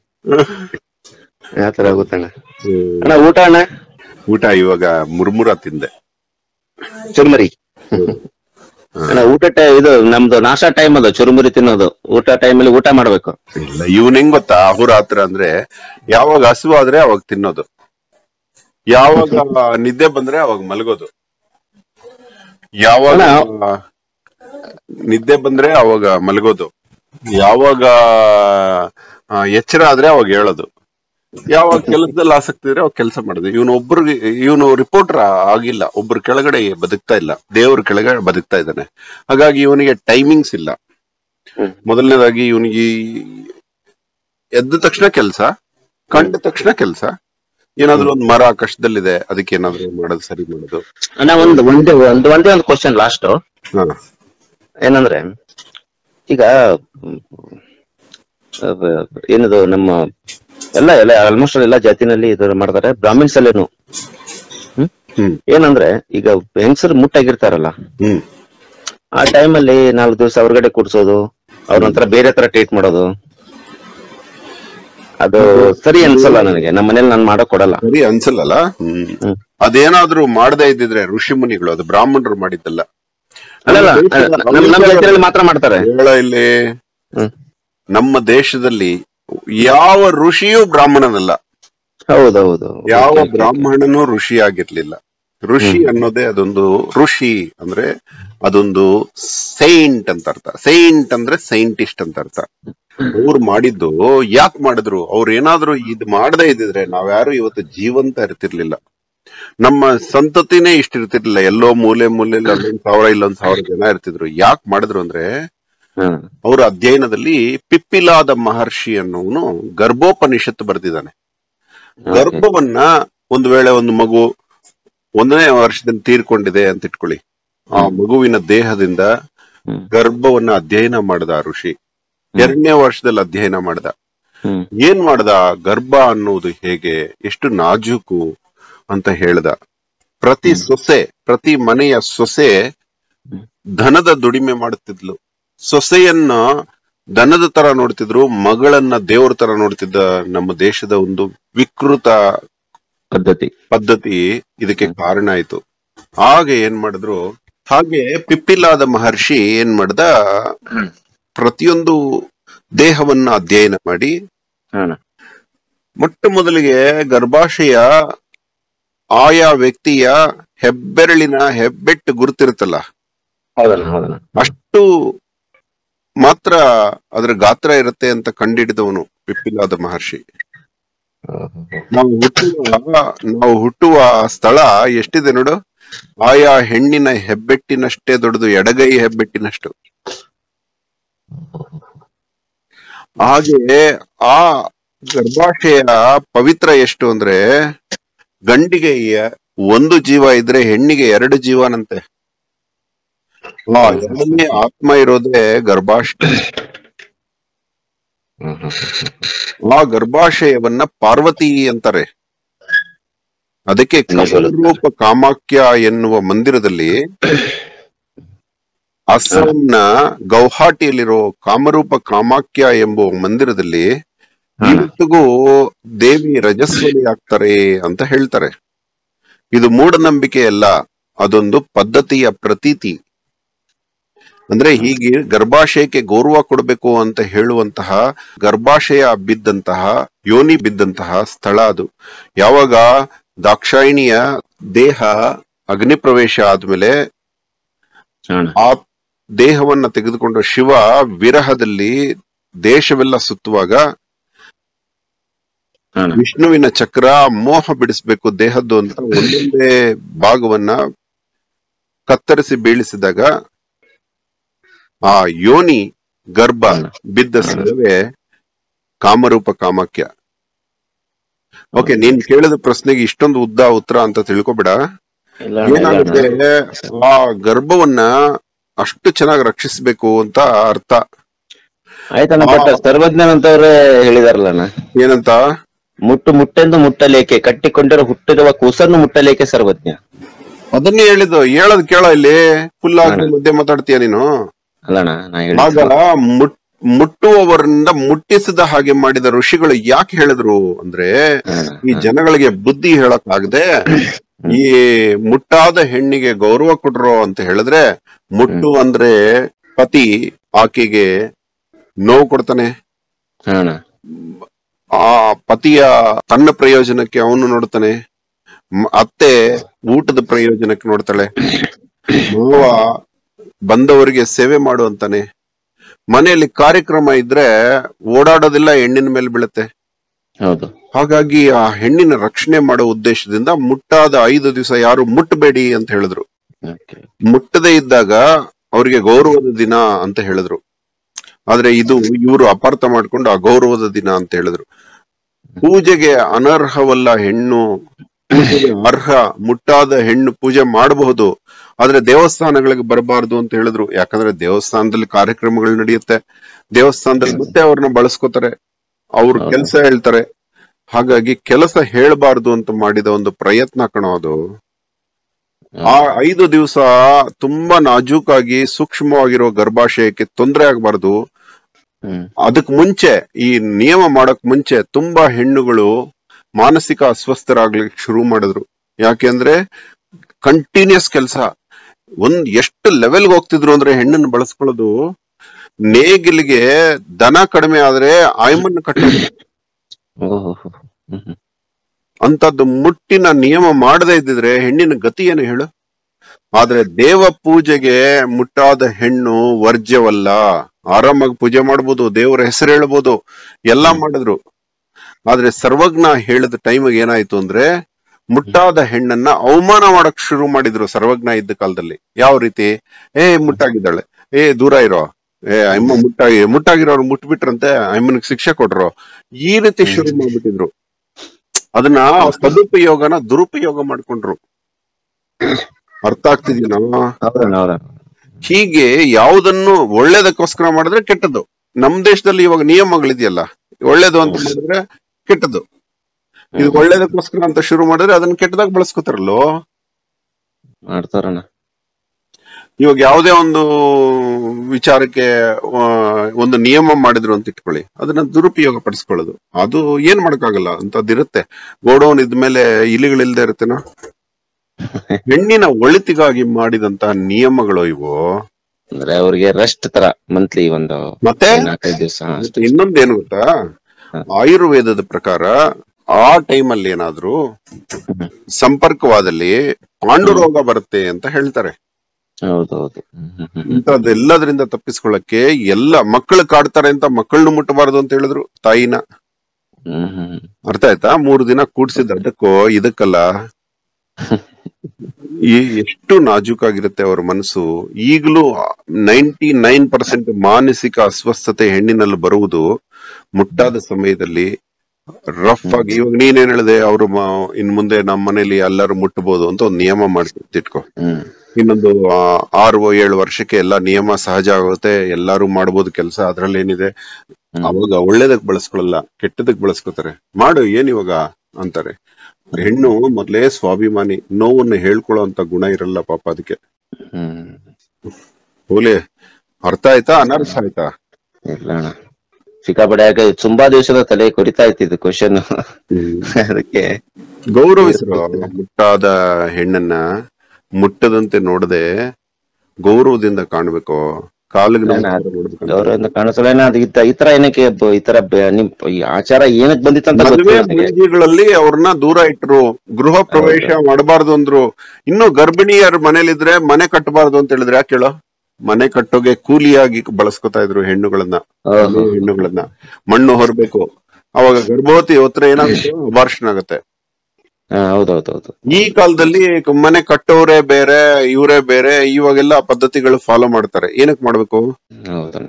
ಆತರ ಆಗುತ್ತೆ ಅಣ್ಣ ಅಣ್ಣ ಊಟ ಅಣ್ಣ ಊಟ ಇವಾಗ ಮುರ್ಮುರ ತಿಂದೆ ಚುರುಮುರಿ ಅಣ್ಣ ಊಟ ಟೈ- ಇದು ನಮ್ದು ನಾಷ್ಟಾ ಟೈಮ್ ಅದು ಚುರುಮುರಿ ತಿನ್ನೋದು ಊಟ ಟೈಮಲ್ಲಿ ಊಟ ಮಾಡ್ಬೇಕು ಇಲ್ಲ ಇವನ್ ಹೆಂಗ್ ಗೊತ್ತಾ ಅಹೋರಾತ್ರ ಅಂದ್ರೆ ಯಾವಾಗ ಹಸಿವು ಆದ್ರೆ ಅವಾಗ ತಿನ್ನೋದು ಯಾವಾಗ ನಿದ್ದೆ ಬಂದ್ರೆ ಅವಾಗ ಮಲಗೋದು ಯಾವಾಗ ನಿದ್ದೆ ಬಂದ್ರೆ ಅವಾಗ ಮಲಗೋದು ಯಾವಾಗ ಆ, ಎಚ್ಚರ ಆದ್ರೆ ಅವಾಗ ಹೇಳೋದು ಯಾವಾಗ ಕೆಲಸದಲ್ಲಿ ಆಸಕ್ತಿ ಇದ್ರೆ ಅವಾಗ ಕೆಲಸ ಮಾಡೋದು ಇವನು ಒಬ್ರಿಗೆ ಇವನು ರಿಪೋರ್ಟರ್ ಆಗಿಲ್ಲ ಒಬ್ರು ಕೆಳಗಡೆ ಬದುಕ್ತಾ ಇಲ್ಲ ದೇವ್ರ ಕೆಳಗಡೆ ಬದುಕ್ತಾ ಇದ್ದಾನೆ ಹಾಗಾಗಿ ಇವನಿಗೆ ಟೈಮಿಂಗ್ಸ್ ಇಲ್ಲ ಹ್ಮ್. ಮೊದಲನೇದಾಗಿ ಇವನಿಗೆ ಎದ್ದ ತಕ್ಷಣ ಕೆಲಸ ಕಂಡ ತಕ್ಷಣ ಕೆಲಸ ಏನಾದ್ರೂ ಒಂದ್ ಮರ ಆಕಾಶದಲ್ಲಿದೆ ಅದಕ್ಕೆ ಏನಾದ್ರೂ ಮಾಡೋದು ಸರಿ ಮಾಡೋದು ಅಣ್ಣ ಒಂದು ಒಂದೇ ಒಂದು ಒಂದೇ ಒಂದು ಕ್ವಶನ್ ಲಾಸ್ಟ್ ಹಾ ಏನಂದ್ರೆ ಈಗ ಮ್, ಅಹ್, ಏನದು ನಮ್ಮ ಎಲ್ಲ ಎಲ್ಲ ಆಲ್ಮೋಸ್ಟ್ ಎಲ್ಲ ಜಾತಿನಲ್ಲಿ ಇದು ಮಾಡ್ತಾರೆ ಬ್ರಾಹ್ಮಿನ್ಸ್ ಅಲ್ಲೇನು ಹ್ಮ್ ಹ್ಮ್ ಏನಂದ್ರೆ ಈಗ ಹೆಂಗಸರು ಮುಟ್ಟಾಗಿರ್ತಾರಲ್ಲ ಹ್ಮ್ ಆ ಟೈಮಲ್ಲಿ ನಾಲ್ಕು ದಿವಸ ಹೊರಗಡೆ ಕೂಡ್ಸೋದು ಅವ್ರೊಂಥರ ಬೇರೆ ತರ ಟ್ರೀಟ್ ಮಾಡೋದು ಅದು ಸರಿ ಅನ್ಸಲ್ಲ ನನಗೆ ನಮ್ಮ ಮನೇಲಿ ನಾನು ಮಾಡಕ್ ಕೊಡಲ್ಲ ಸರಿ ಅನ್ಸಲ್ಲಲ್ಲ ಹ್ಮ್ ಹ್ಮ್. ಅದೇನಾದ್ರೂ ಮಾಡದೇ ಇದ್ದಿದ್ರೆ ಋಷಿ ಮುನಿಗಳು ಅದು ಬ್ರಾಹ್ಮಣರು ಮಾಡಿದ್ದಲ್ಲ ಅಲ್ಲಲ್ಲ ನಮ್ ನಮ್ ಜಾತಿಯಲ್ಲಿ ಮಾತ್ರ ಮಾಡ್ತಾರೆ ಹೇಳ ಇಲ್ಲಿ ಹ್ಮ್ ನಮ್ಮ ದೇಶದಲ್ಲಿ ಯಾವ ಋಷಿಯೂ ಬ್ರಾಹ್ಮಣನಲ್ಲ ಹೌದೌದು ಯಾವ ಬ್ರಾಹ್ಮಣನೂ ಋಷಿ ಆಗಿರ್ಲಿಲ್ಲ ಋಷಿ ಅನ್ನೋದೇ ಅದೊಂದು ಋಷಿ ಅಂದ್ರೆ ಅದೊಂದು ಸೈಂಟ್ ಅಂತ ಅರ್ಥ ಸೈಂಟ್ ಅಂದ್ರೆ ಸೈಂಟಿಸ್ಟ್ ಅಂತ ಅರ್ಥ ಅವ್ರು ಮಾಡಿದ್ದು ಯಾಕೆ ಮಾಡಿದ್ರು ಅವ್ರು ಏನಾದ್ರು ಇದ್ ಮಾಡದೇ ಇದ್ದಿದ್ರೆ ನಾವ್ಯಾರು ಇವತ್ತು ಜೀವಂತ ಇರ್ತಿರ್ಲಿಲ್ಲ ನಮ್ಮ ಸಂತತಿನೇ ಇಷ್ಟಿರ್ತಿರ್ಲಿಲ್ಲ ಎಲ್ಲೋ ಮೂಲೆ ಮೂಲೆಯಲ್ಲಿ ಅಲ್ಲೊಂದ್ ಸಾವಿರ ಇಲ್ಲೊಂದ್ ಸಾವಿರ ಜನ ಇರ್ತಿದ್ರು ಯಾಕೆ ಮಾಡಿದ್ರು ಅಂದ್ರೆ ಹ್ಮ್ ಅವರ ಅಧ್ಯಯನದಲ್ಲಿ ಪಿಪ್ಪಿಲಾದ ಮಹರ್ಷಿ ಅನ್ನೋನು ಗರ್ಭೋಪನಿಷತ್ತು ಬರ್ದಿದ್ದಾನೆ ಗರ್ಭವನ್ನ ಒಂದು ವೇಳೆ ಒಂದು ಮಗು ಒಂದನೇ ವರ್ಷದಲ್ಲಿ ತೀರ್ಕೊಂಡಿದೆ ಅಂತ ಇಟ್ಕೊಳ್ಳಿ ಆ ಮಗುವಿನ ದೇಹದಿಂದ ಹ್ಮ್. ಗರ್ಭವನ್ನ ಅಧ್ಯಯನ ಮಾಡ್ದ ಆ ಋಷಿ ಎರಡನೇ ವರ್ಷದಲ್ಲಿ ಅಧ್ಯಯನ ಮಾಡ್ದ ಹ್ಮ್ ಏನ್ ಮಾಡ್ದ ಗರ್ಭ ಅನ್ನುವುದು ಹೇಗೆ ಎಷ್ಟು ನಾಜೂಕು ಅಂತ ಹೇಳ್ದ ಪ್ರತಿ ಸೊಸೆ ಪ್ರತಿ ಮನೆಯ ಸೊಸೆ ಧನದ ದುಡಿಮೆ ಮಾಡುತ್ತಿದ್ಲು ಸೊಸೆಯನ್ನ ದನದ ತರ ನೋಡ್ತಿದ್ರು ಮಗಳನ್ನ ದೇವ್ರ ತರ ನೋಡ್ತಿದ್ದ ನಮ್ಮ ದೇಶದ ಒಂದು ವಿಕೃತ ಪದ್ಧತಿ ಪದ್ಧತಿ ಇದಕ್ಕೆ ಕಾರಣ ಆಯ್ತು ಆಗ ಏನ್ ಮಾಡಿದ್ರು ಹಾಗೆ ಪಿಪ್ಪಿಲಾದ ಮಹರ್ಷಿ ಏನ್ ಮಾಡ್ದ ಪ್ರತಿಯೊಂದು ದೇಹವನ್ನ ಅಧ್ಯಯನ ಮಾಡಿ ಹಣ ಮೊಟ್ಟ ಮೊದಲಿಗೆ ಗರ್ಭಾಶಯ ಆಯಾ ವ್ಯಕ್ತಿಯ ಹೆಬ್ಬೆರಳಿನ ಹೆಬ್ಬೆಟ್ಟು ಗುರುತಿರುತ್ತಲ್ಲ ಹೌದಣ್ಣ ಹೌದಣ್ಣ ಅಷ್ಟು ಮಾತ್ರ ಅದರ ಗಾತ್ರ ಇರುತ್ತೆ ಅಂತ ಕಂಡಿಡಿದವನು ಪಿಪ್ಪಿಲಾದ ಮಹರ್ಷಿ ನಾವು ಹುಟ್ಟುವ ನಾವು ಹುಟ್ಟುವ ಸ್ಥಳ ಎಷ್ಟಿದೆ ನೋಡು ಆಯಾ ಹೆಣ್ಣಿನ ಹೆಬ್ಬೆಟ್ಟಿನಷ್ಟೇ ದೊಡ್ಡದು ಎಡಗೈ ಹೆಬ್ಬೆಟ್ಟಿನಷ್ಟು ಹಾಗೆ ಆ ಗರ್ಭಾಶಯ ಪವಿತ್ರ ಎಷ್ಟು ಅಂದ್ರೆ ಗಂಡಿಗೆ ಯ- ಒಂದು ಜೀವ ಇದ್ರೆ ಹೆಣ್ಣಿಗೆ ಎರಡು ಜೀವನಂತೆ ಆ ಎರಡನೇ ಆತ್ಮ ಇರೋದೇ ಗರ್ಭಾಶಯ ಆ ಗರ್ಭಾಶಯವನ್ನ ಪಾರ್ವತಿ ಅಂತಾರೆ ಅದಕ್ಕೆ ಕಮಲರೂಪ ಕಾಮಾಖ್ಯ ಎನ್ನುವ ಮಂದಿರದಲ್ಲಿ ಅಸ್ಸಾಂನ ಗೌಹಾಟಿಯಲ್ಲಿರೋ ಕಾಮರೂಪ ಕಾಮಾಖ್ಯ ಎಂಬುವ ಮಂದಿರದಲ್ಲಿ ಇವತ್ತಿಗೂ ದೇವಿ ರಜಸ್ವಲಿ ಆಗ್ತಾರೆ ಅಂತ ಹೇಳ್ತಾರೆ ಇದು ಮೂಢನಂಬಿಕೆ ಅಲ್ಲ ಅದೊಂದು ಪದ್ಧತಿಯ ಪ್ರತೀತಿ ಅಂದ್ರೆ ಹೀಗೆ ಗರ್ಭಾಶಯಕ್ಕೆ ಗೌರವ ಕೊಡಬೇಕು ಅಂತ ಹೇಳುವಂತಹ ಗರ್ಭಾಶಯ ಬಿದ್ದಂತಹ ಯೋನಿ ಬಿದ್ದಂತಹ ಸ್ಥಳ ಅದು ಯಾವಾಗ ದಾಕ್ಷಾಯಿಣಿಯ ದೇಹ ಅಗ್ನಿ ಪ್ರವೇಶ ಆದ್ಮೇಲೆ ಹಣ ಆ ದೇಹವನ್ನ ತೆಗೆದುಕೊಂಡು ಶಿವ ವಿರಹದಲ್ಲಿ ದೇಶವೆಲ್ಲ ಸುತ್ತುವಾಗ ಹಣ ವಿಷ್ಣುವಿನ ಚಕ್ರ ಮೋಹ ಬಿಡಿಸ್ಬೇಕು ದೇಹದ್ದು ಅಂತ ಒಂದೊಂದೇ ಭಾಗವನ್ನ ಕತ್ತರಿಸಿ ಬೀಳಿಸಿದಾಗ ಆ ಯೋನಿ ಗರ್ಭ ಬಿದ್ದ ಸ್ಥಳವೇ ಕಾಮರೂಪ ಕಾಮಾಖ್ಯ ಓಕೆ ನೀನ್ ಕೇಳಿದ ಪ್ರಶ್ನೆಗೆ ಇಷ್ಟೊಂದು ಉದ್ದ ಉತ್ತರ ಅಂತ ತಿಳ್ಕೊಬೇಡ ಇಲ್ಲ ಅಣ್ಣ, ಇಲ್ಲ ಏನಾಗುತ್ತೆ ಅಣ್ಣ. ಆ ಗರ್ಭವನ್ನ ಅಷ್ಟು ಚೆನ್ನಾಗಿ ರಕ್ಷಿಸ್ಬೇಕು ಅಂತ ಅರ್ಥ ಆಯ್ತಣ್ಣ ಬಟ್ ಸರ್ವಜ್ಞನಂತವ್ರೆ ಹೇಳಿದಾರಲ್ಲ ಅಣ್ಣ ಏನಂತ ಮುಟ್ಟು ಮುಟ್ಟೆಂದು ಮುಟ್ಟಲೇಕೆ ಕಟ್ಟಿಕೊಂಡಿರೋ ಹುಟ್ಟಿರುವ ಕೂಸನ್ನು ಮುಟ್ಟಲೇಕೆ ಸರ್ವಜ್ಞ ಅದನ್ನೇ ಹೇಳಿದ್ದು ಹೇಳೋದ್ ಕೇಳೋ ಇಲ್ಲಿ ಫುಲ್ ಆಗಿ ಮಧ್ಯೆ ಮಾತಾಡ್ತೀಯ ನೀನು ಅಲ್ಲಣ್ಣ ನಾ ಆಗ ಹೇಳಿದ್ದು ಮುಟ್- ಮುಟ್ಟುವವರಿಂದ ಮುಟ್ಟಿಸಿದ ಹಾಗೆ ಮಾಡಿದ ಋಷಿಗಳು ಯಾಕೆ ಹೇಳಿದ್ರು ಅಂದ್ರೆ ಈ ಜನಗಳಿಗೆ ಬುದ್ಧಿ ಹೇಳಕ್ ಆಗದೆ ಈ ಮುಟ್ಟಾದ ಹೆಣ್ಣಿಗೆ ಗೌರವ ಕೊಡ್ರೋ ಅಂತ ಹೇಳಿದ್ರೆ ಮುಟ್ಟು ಅಂದ್ರೆ ಪತಿ ಆಕೆಗೆ ನೋವು ಕೊಡ್ತಾನೆ ಅಣ್ಣ ಆ ಪತಿಯ ತನ್ನ ಪ್ರಯೋಜನಕ್ಕೆ ಅವನು ನೋಡ್ತಾನೆ ಮ- ಅತ್ತೆ ಊಟದ ಪ್ರಯೋಜನಕ್ಕೆ ನೋಡ್ತಾಳೆ ಮಾವ ಬಂದವರಿಗೆ ಸೇವೆ ಮಾಡು ಅಂತಾನೆ ಮನೆಯಲ್ಲಿ ಕಾರ್ಯಕ್ರಮ ಇದ್ರೆ ಓಡಾಡೋದಿಲ್ಲ ಹೆಣ್ಣಿನ ಮೇಲೆ ಬೀಳುತ್ತೆ ಹೌದು ಹಾಗಾಗಿ ಆ ಹೆಣ್ಣಿನ ರಕ್ಷಣೆ ಮಾಡೋ ಉದ್ದೇಶದಿಂದ ಮುಟ್ಟಾದ ಐದು ದಿವಸ ಯಾರು ಮುಟ್ಟಬೇಡಿ ಅಂತ ಹೇಳಿದ್ರು Okay. ಮುಟ್ಟದೇ ಇದ್ದಾಗ ಅವರಿಗೆ ಗೌರವದ ದಿನ ಅಂತ ಹೇಳಿದ್ರು ಆದ್ರೆ ಇದು ಇವರು ಅಪಾರ್ಥ ಮಾಡ್ಕೊಂಡು ಅಗೌರವದ ದಿನ ಅಂತ ಹೇಳಿದ್ರು ಪೂಜೆಗೆ ಅನರ್ಹವಲ್ಲ ಹೆಣ್ಣು ಪೂಜೆಗೆ ಅರ್ಹ ಮುಟ್ಟಾದ ಹೆಣ್ಣು ಪೂಜೆ ಮಾಡಬಹುದು ಆದ್ರೆ ದೇವಸ್ಥಾನಗಳಿಗೆ ಬರಬಾರದು ಅಂತ ಹೇಳಿದ್ರು ಯಾಕಂದ್ರೆ ದೇವಸ್ಥಾನದಲ್ಲಿ ಕಾರ್ಯಕ್ರಮಗಳು ನಡೆಯುತ್ತೆ ದೇವಸ್ಥಾನದಲ್ಲಿ ಮತ್ತೆ ಅವ್ರನ್ನ ಬಳಸ್ಕೋತಾರೆ ಅವ್ರ ಹೌದು. ಕೆಲಸ ಹೇಳ್ತಾರೆ ಹಾಗಾಗಿ ಕೆಲಸ ಹೇಳ್ಬಾರ್ದು ಅಂತ ಮಾಡಿದ ಒಂದು ಪ್ರಯತ್ನ ಕಣೋ ಅದು ಆ ಐದು ದಿವಸ ತುಂಬಾ ನಾಜೂಕಾಗಿ ಸೂಕ್ಷ್ಮವಾಗಿರೋ ಗರ್ಭಾಶಯಕ್ಕೆ ತೊಂದರೆ ಆಗಬಾರ್ದು ಹ್ಮ್ ಅದಕ್ ಮುಂಚೆ ಈ ನಿಯಮ ಮಾಡಕ್ ಮುಂಚೆ ತುಂಬಾ ಹೆಣ್ಣುಗಳು ಮಾನಸಿಕ ಅಸ್ವಸ್ಥರಾಗ್ಲಿಕ್ಕೆ ಶುರು ಮಾಡಿದ್ರು ಯಾಕೆಂದ್ರೆ ಕಂಟಿನ್ಯೂಸ್ ಕೆಲಸ ಒಂದ್ ಎಷ್ಟು ಲೆವೆಲ್ಗೆ ಹೋಗ್ತಿದ್ರು ಅಂದ್ರೆ ಹೆಣ್ಣನ್ನು ಬಳಸ್ಕೊಳ್ಳೋದು ನೇಗಿಲಿಗೆ ದನ ಕಡಿಮೆ ಆದ್ರೆ ಆಯಮನ್ನು ಕಟ್ಟೋದು ಓಹೋ ಹ್ಮ್ ಹ್ಮ್ ಅಂತದ್ದು ಮುಟ್ಟಿನ ನಿಯಮ ಮಾಡದೇ ಇದ್ದಿದ್ರೆ ಹೆಣ್ಣಿನ ಗತಿ ಏನು ಹೇಳು ಆದ್ರೆ ದೇವ ಪೂಜೆಗೆ ಮುಟ್ಟಾದ ಹೆಣ್ಣು ವರ್ಜ್ಯವಲ್ಲ ಆರಾಮಾಗಿ ಪೂಜೆ ಮಾಡ್ಬೋದು ದೇವರ ಹೆಸರು ಹೇಳ್ಬೋದು ಎಲ್ಲಾ ಮಾಡಿದ್ರು ಆದ್ರೆ ಸರ್ವಜ್ಞ ಹೇಳಿದ ಟೈಮಿಗೆ ಏನಾಯ್ತು ಅಂದ್ರೆ ಮುಟ್ಟಾದ ಹೆಣ್ಣನ್ನ ಅವಮಾನ ಮಾಡಕ್ ಶುರು ಮಾಡಿದ್ರು ಸರ್ವಜ್ಞ ಇದ್ದ ಕಾಲದಲ್ಲಿ ಯಾವ ರೀತಿ ಏ ಮುಟ್ಟಾಗಿದ್ದಾಳೆ ಏ ದೂರ ಇರೋ ಏ ಅಮ್ಮ ಮುಟ್ಟಾಗಿ ಮುಟ್ಟಾಗಿರೋರು ಮುಟ್ಬಿಟ್ರಂತೆ ಅಮ್ಮನಿಗೆ ಶಿಕ್ಷೆ ಕೊಟ್ರು ಈ ರೀತಿ ಶುರು ಮಾಡ್ಬಿಟ್ಟಿದ್ರು ಅದನ್ನ ಸದುಪಯೋಗನ ದುರುಪಯೋಗ ಮಾಡ್ಕೊಂಡ್ರು ಅರ್ಥ ಆಗ್ತಿದ್ಯಾ ಹೌದಣ್ಣ ಹೌದಣ್ಣ ಹೀಗೆ ಯಾವುದನ್ನು ಒಳ್ಳೇದಕ್ಕೋಸ್ಕರ ಮಾಡಿದ್ರೆ ಕೆಟ್ಟದ್ದು ನಮ್ ದೇಶದಲ್ಲಿ ಇವಾಗ ನಿಯಮಗಳಿದೆಯಲ್ಲ ಒಳ್ಳೇದು ಅಂತ ಮಾಡಿದ್ರೆ ಕೆಟ್ಟದ್ದು ಇದು ಒಳ್ಳೇದಕ್ಕೋಸ್ಕರ ಅಂತ ಶುರು ಮಾಡಿದ್ರೆ ಅದನ್ನ ಕೆಟ್ಟದಾಗ ಬಳಸ್ಕೊತಾರಲ್ಲೋ ಮಾಡ್ತಾರಣ್ಣ ಇವಾಗ ಯಾವುದೇ ಒಂದು ವಿಚಾರಕ್ಕೆ ಆ, ಒಂದು ನಿಯಮ ಮಾಡಿದ್ರು ಅಂತ ಇಟ್ಕೊಳ್ಳಿ ಅದನ್ನ ದುರುಪಯೋಗ ಪಡಿಸ್ಕೊಳ್ಳೋದು ಅದು ಏನ್ ಮಾಡಕ್ಕಾಗಲ್ಲ ಅಂತದಿರುತ್ತೆ ಗೋಡೌನ್ ಇದ್ಮೇಲೆ ಇಲಿಗಳಿಲ್ದೆ ಇರುತ್ತೇನೋ ಹೆಣ್ಣಿನ ಒಳಿತಿಗಾಗಿ ಮಾಡಿದಂತ ನಿಯಮಗಳು ಇವು ಅಂದ್ರೆ ಅವ್ರಿಗೆ ರೆಸ್ಟ್ ತರ ಮಂತ್ಲಿ ಒಂದು ಮತ್ತೆ ನಾಲ್ಕೈದು ದಿವಸ ಮತ್ತೆ ಇನ್ನೊಂದೇನು ಗೊತ್ತಾ ಹ. ಆಯುರ್ವೇದದ ಪ್ರಕಾರ ಆ ಟೈಮಲ್ಲಿ ಏನಾದ್ರೂ ಸಂಪರ್ಕವಾದಲ್ಲಿ ಪಾಂಡು ರೋಗ ಬರುತ್ತೆ ಅಂತ ಹೇಳ್ತಾರೆ ಹೌದೌದು ಹ್ಮ್ ಹ್ಮ್ ಹ್ಮ್ ಇಂಥದ್ದೆಲ್ಲದ್ರಿಂದ ತಪ್ಪಿಸ್ಕೊಳ್ಳಕ್ಕೆ ಎಲ್ಲ ಮಕ್ಕಳು ಕಾಡ್ತಾರೆ ಅಂತ ಮಕ್ಕಳನ್ನು ಮುಟ್ಟಬಾರ್ದು ಅಂತ ಹೇಳಿದ್ರು ತಾಯಿನ ಹ್ಮ್ ಹ್ಮ್ ಹ್ಮ್ ಅರ್ಥ ಆಯ್ತಾ ಮೂರು ದಿನ ಕೂಡ್ಸಿದ್ ಅದಕ್ಕೋ ಇದಕ್ಕಲ್ಲ ಈ ಎಷ್ಟು ನಾಜೂಕಾಗಿರುತ್ತೆ ಅವ್ರ ಮನಸ್ಸು ಈಗಲೂ ನೈಂಟಿ ನೈನ್ ಪರ್ಸೆಂಟ್ ಮಾನಸಿಕ ಅಸ್ವಸ್ಥತೆ ಹೆಣ್ಣಿನಲ್ಲಿ ಬರುವುದು ಮುಟ್ಟಾದ ಸಮಯದಲ್ಲಿ ರಫ್ ಆಗಿ ಇವಾಗ ನೀನೇನ್ ಹೇಳಿದೆ ಅವರು ಇನ್ ಮುಂದೆ ನಮ್ಮ ಮನೇಲಿ ಎಲ್ಲರೂ ಮುಟ್ಟಬಹುದು ಅಂತ ಒಂದು ನಿಯಮ ಮಾಡ್ತಿಟ್ಕೋ ಹ್ಮ್ ಇನ್ನೊಂದು ಆ, ಆರು ಏಳು ವರ್ಷಕ್ಕೆ ಎಲ್ಲ ನಿಯಮ ಸಹಜ ಆಗುತ್ತೆ ಎಲ್ಲಾರು ಮಾಡ್ಬೋದು ಕೆಲಸ ಅದ್ರಲ್ಲಿ ಏನಿದೆ ಹ್ಮ್. ಅವಾಗ ಒಳ್ಳೇದಕ್ ಬಳಸ್ಕೊಳಲ್ಲ ಕೆಟ್ಟದಕ್ ಬಳಸ್ಕೊತಾರೆ ಮಾಡು ಏನ್ ಇವಾಗ ಅಂತಾರೆ ಹೆಣ್ಣು ಮೊದ್ಲೇ ಸ್ವಾಭಿಮಾನಿ ನೋವನ್ನು ಹೇಳ್ಕೊಳ್ಳೋ ಅಂತ ಗುಣ ಇರಲ್ಲ ಪಾಪ ಅದಕ್ಕೆ ಹ್ಮ್ ಹೋಲಿ ಅರ್ಥ ಆಯ್ತಾ ಅನರ್ಥ ಆಯ್ತಾ ಇಲ್ಲ ಅಣ್ಣ ಸಿಕ್ಕಾಪಟ್ಟೆ ಯಾಕೆ ತುಂಬಾ ದಿವಸದ ತಲೆ ಕೊರಿತಾ ಇತ್ತಿದ್ದು ಕ್ವಶನ್ ಅದಕ್ಕೆ ಗೌರವಿಸರು ಮುಟ್ಟಾದ ಹೆಣ್ಣನ್ನ ಮುಟ್ಟದಂತೆ ನೋಡದೆ ಗೌರವದಿಂದ ಕಾಣ್ಬೇಕು ಕಾಲಿಗೆ ನಾನು ನಮಸ್ಕಾರ ಮಾಡ್ಬೇಕು. ಗೌರವದಿಂದ ಕಾಣಿಸಲ್ಲ ಅದು ಈ ತ- ಈ ತರ ಏನಕ್ಕೆ ಬ- ಈ ತರ ಬ- ನಿಮ್ ಈ ಆಚಾರ ಏನಕ್ ಬಂದಿತ್ತು ಅಂತ ಮದುವೆ ಗೊತ್ತಿಲ್ಲ ನನಗೆ ಮುಂಜಿಗಳಲ್ಲಿ ಅವ್ರನ್ನ ದೂರ ಇಟ್ರು ಗೃಹ ಪ್ರವೇಶ ಮಾಡಬಾರ್ದು ಅಂದ್ರು ಇನ್ನು ಗರ್ಭಿಣಿಯರ್ ಮನೇಲಿದ್ರೆ ಮನೆ ಕಟ್ಟಬಾರ್ದು ಅಂತ ಹೇಳಿದ್ರೆ ಯಾಕೆ ಹೇಳೋ ಮನೆ ಕಟ್ಟೋಗೆ ಕೂಲಿಯಾಗಿ ಬಳಸ್ಕೊತಾ ಇದ್ರು ಹೆಣ್ಣುಗಳನ್ನ ಓಹೋ. ಹೆಣ್ಣುಗಳನ್ನ ಮಣ್ಣು ಹೊರಬೇಕು ಅವಾಗ ಗರ್ಭವತಿ ಹೊತ್ರ ಏನಾಗುತ್ತೆ ಅಬಾರ್ಷನ್ ಆಗುತ್ತೆ ಹಾ ಹೌದೌದೌದು ಈ ಕಾಲದಲ್ಲಿ ಮನೆ ಕಟ್ಟೋರೇ ಬೇರೆ ಇವರೇ ಬೇರೆ ಇವಾಗೆಲ್ಲ ಪದ್ಧತಿಗಳು ಫಾಲೋ ಮಾಡ್ತಾರೆ ಏನಕ್ ಮಾಡ್ಬೇಕು ಹೌದಣ್ಣ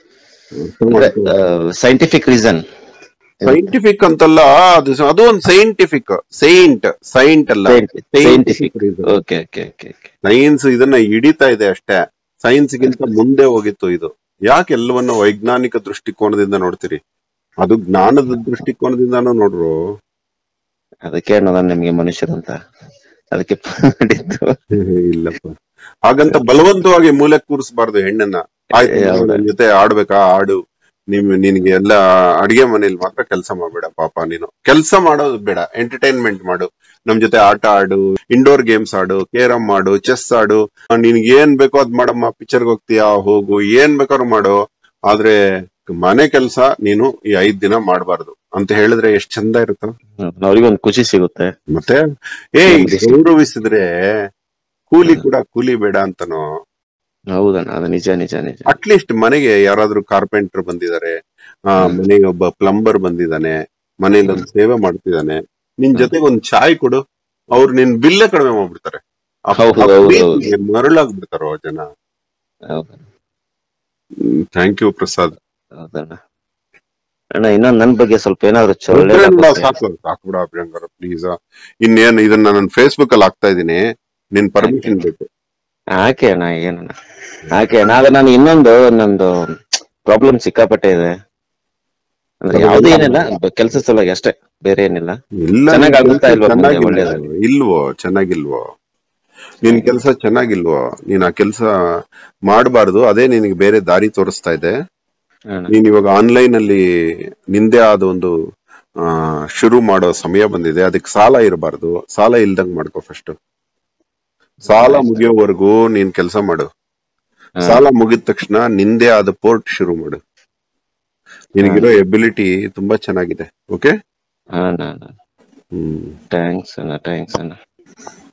ಸೈಂಟಿಫಿಕ್ ರೀಸನ್ ಸೈಂಟಿಫಿಕ್ ಅಂತಲ್ಲ ಅದು ಅದು ಒಂದು ಸೈಂಟಿಫಿಕ್ ಸೈಂಟ್ ಸೈಂಟ್ ಅಲ್ಲ scientific okay okay okay okay science ಇದನ್ನ ಹಿಡಿತಾ ಇದೆ ಅಷ್ಟೇ ಸೈನ್ಸ್ ಗಿಂತ ಮುಂದೆ ಹೋಗಿತ್ತು ಇದು ಯಾಕೆ ಎಲ್ಲವನ್ನ ವೈಜ್ಞಾನಿಕ ದೃಷ್ಟಿಕೋನದಿಂದ ನೋಡ್ತೀರಿ ಅದು ಜ್ಞಾನದ ದೃಷ್ಟಿಕೋನದಿಂದಾನು ನೋಡ್ರು ಅದಕ್ಕೆ ಅನ್ನೋದ ನಿಮ್ಗೆ ಮನುಷ್ಯರಂತ ಅದಕ್ಕೆ ಮಾಡಿದ್ದು ಇಲ್ಲಪ್ಪ ಹಾಗಂತ ಬಲವಂತವಾಗಿ ಮೂಲೆ ಕೂರಿಸಬಾರ್ದು ಹೆಣ್ಣನ್ನ ಆಯ್ತು ಏ, ಹೌದಾ? ನನ್ ಜೊತೆ ಆಡ್ಬೇಕಾ ಆಡು ನಿಮ್ ನಿನ್ಗೆ ಎಲ್ಲ ಅಡಿಗೆ ಮನೇಲಿ ಮಾತ್ರ ಕೆಲಸ ಮಾಡ್ಬೇಡ ಪಾಪ ನೀನು ಕೆಲಸ ಮಾಡೋದು ಬೇಡ ಎಂಟರ್ಟೈನ್ಮೆಂಟ್ ಮಾಡು ನಮ್ ಜೊತೆ ಆಟ ಆಡು ಇಂಡೋರ್ ಗೇಮ್ಸ್ ಆಡು ಕೇರಮ್ ಮಾಡು ಚೆಸ್ ಆಡು ನಿನ್ಗೆ ಏನ್ ಬೇಕೋ ಅದ್ ಮಾಡಮ್ಮ ಪಿಕ್ಚರ್ಗೆ ಹೋಗ್ತೀಯಾ ಹೋಗು ಏನ್ ಬೇಕಾದ್ರೂ ಮಾಡು ಆದ್ರೆ ಮನೆ ಕೆಲಸ ನೀನು ಈ ಐದ್ ದಿನ ಮಾಡಬಾರ್ದು ಅಂತ ಹೇಳಿದ್ರೆ ಎಷ್ಟ್ ಚಂದ ಇರುತ್ತ ಅವ್ರಿಗೊಂದು ಖುಷಿ ಸಿಗುತ್ತೆ ಮತ್ತೆ ಏ ಗೌರವಿಸಿದ್ರೆ ಕೂಲಿ ಕೂಡ ಕೂಲಿ ಬೇಡ ಅಂತನೋ ಹೌದಣ್ಣ ಅದು ನಿಜ ನಿಜ ನಿಜ ಅಟ್ಲೀಸ್ಟ್ ಮನೆಗೆ ಯಾರಾದ್ರೂ ಕಾರ್ಪೆಂಟರ್ ಬಂದಿದ್ದಾರೆ ಆ ಹ್ಮ್. ಮನೆಗೆ ಒಬ್ಬ ಪ್ಲಂಬರ್ ಬಂದಿದ್ದಾನೆ ಮನೇಲಿ ಒಂದು ಸೇವೆ ಮಾಡ್ತಿದ್ದಾನೆ ನಿನ್ ಜೊತೆಗೆ ಒಂದ್ ಚಾಯ್ ಕೊಡು ಅವ್ರು ನಿನ್ ಬಿಲ್ಲೇ ಕಡಿಮೆ ಮಾಡ್ಬಿಡ್ತಾರೆ ಆ- ಹೌದು, ಆ ಹೌದು, ಪ್ರೀತಿಗೆ ಮರಳಾಗ್ಬಿಡ್ತಾರೋ ಜನ ಹೌದು ಥ್ಯಾಂಕ್ ಯು ಪ್ರಸಾದ್ ಹೌದಣ್ಣ ಅಣ್ಣ ಇನ್ನೊಂದ್ ನನ್ ಬಗ್ಗೆ ಸ್ವಲ್ಪ ಏನಾದ್ರು ಚ- ರುದ್ರೇಂದ್ರ ಒಳ್ಳೇದಾಗುತ್ತೆ. ಸಾಕು ಸಾಕ್ಬಿಡ ಪ್ರಿಯಾಂಕರ್ ಪ್ಲೀಸ್ ಇನ್ನೇನು ಇದನ್ನ ನಾನು ಫೇಸ್ಬುಕ್ ಅಲ್ಲಿ ಹಾಕ್ತಾ ಇದೀನಿ ನಿನ್ ಪರ್ಮಿಷನ್ ಬೇಕು ಹಾಕಿ ಅಣ್ಣ ಏನಣ್ಣ ಹಾಕಿ ಅಣ್ಣ ಆದ್ರೆ ನಾನು ಇನ್ನೊಂದು ನಂದು ಪ್ರಾಬ್ಲಮ್ ಸಿಕ್ಕಾಪಟ್ಟೆ ಇದೆ ಅಂದ್ರೆ ಅದು ಯಾವ್ದು ಎಲ್ಲ- ಏನಿಲ್ಲ ಕೆಲಸ ಸಲುವಾಗಿ ಅಷ್ಟೇ ಬೇರೆ ಏನಿಲ್ಲ ಇಲ್ಲ ಚೆನ್ನಾಗ್ ನಿನ್ ಆಗುತ್ತಾ ಕೆಲ್ಸ ಇಲ್ವಾ ಮುಂದೆ ಚೆನ್ನಾಗಿಲ್ವೋ? ಒಳ್ಳೇದಾಗ್ಲಿ? ಇಲ್ವೋ ಚೆನ್ನಾಗಿಲ್ವೋ ನಿನ್ ಕೆಲಸ ಚೆನ್ನಾಗಿಲ್ವೋ ನೀನ್ ಆ ಕೆಲಸ ಮಾಡಬಾರ್ದು ಅದೇ ನಿನಗೆ ಬೇರೆ ದಾರಿ ತೋರಿಸ್ತಾ ಇದೆ ಅಣ್ಣ ನೀನ್ ಇವಾಗ ಆನ್ಲೈನ್ ಅಲ್ಲಿ ನಿಂದೆ ಆದ ಒಂದು ಆ, ಶುರು ಮಾಡೋ ಸಮಯ ಬಂದಿದೆ ಅದಕ್ಕೆ ಸಾಲ ಇರಬಾರ್ದು ಸಾಲ ಇಲ್ದಂಗ್ ಮಾಡ್ಕೋ ಫಸ್ಟ್ ಸಾಲ ಮುಗಿಯೋವರೆಗೂ ನೀನ್ ಕೆಲಸ ಮಾಡು ಹಾ. ಸಾಲ ಮುಗಿದ ತಕ್ಷಣ ನಿಂದೆ ಆದ ಪೋರ್ಟ್ ಶುರು ಮಾಡು ನಿನಗಿರೋ ಎಬಿಲಿಟಿ ತುಂಬಾ ಚೆನ್ನಾಗಿದೆ ಓಕೆ ಅಣ್ಣ ಅಣ್ಣ ಹ್ಮ್ ಥ್ಯಾಂಕ್ಸ್ ಅಣ್ಣ ಥ್ಯಾಂಕ್ಸ್ ಅಣ್ಣ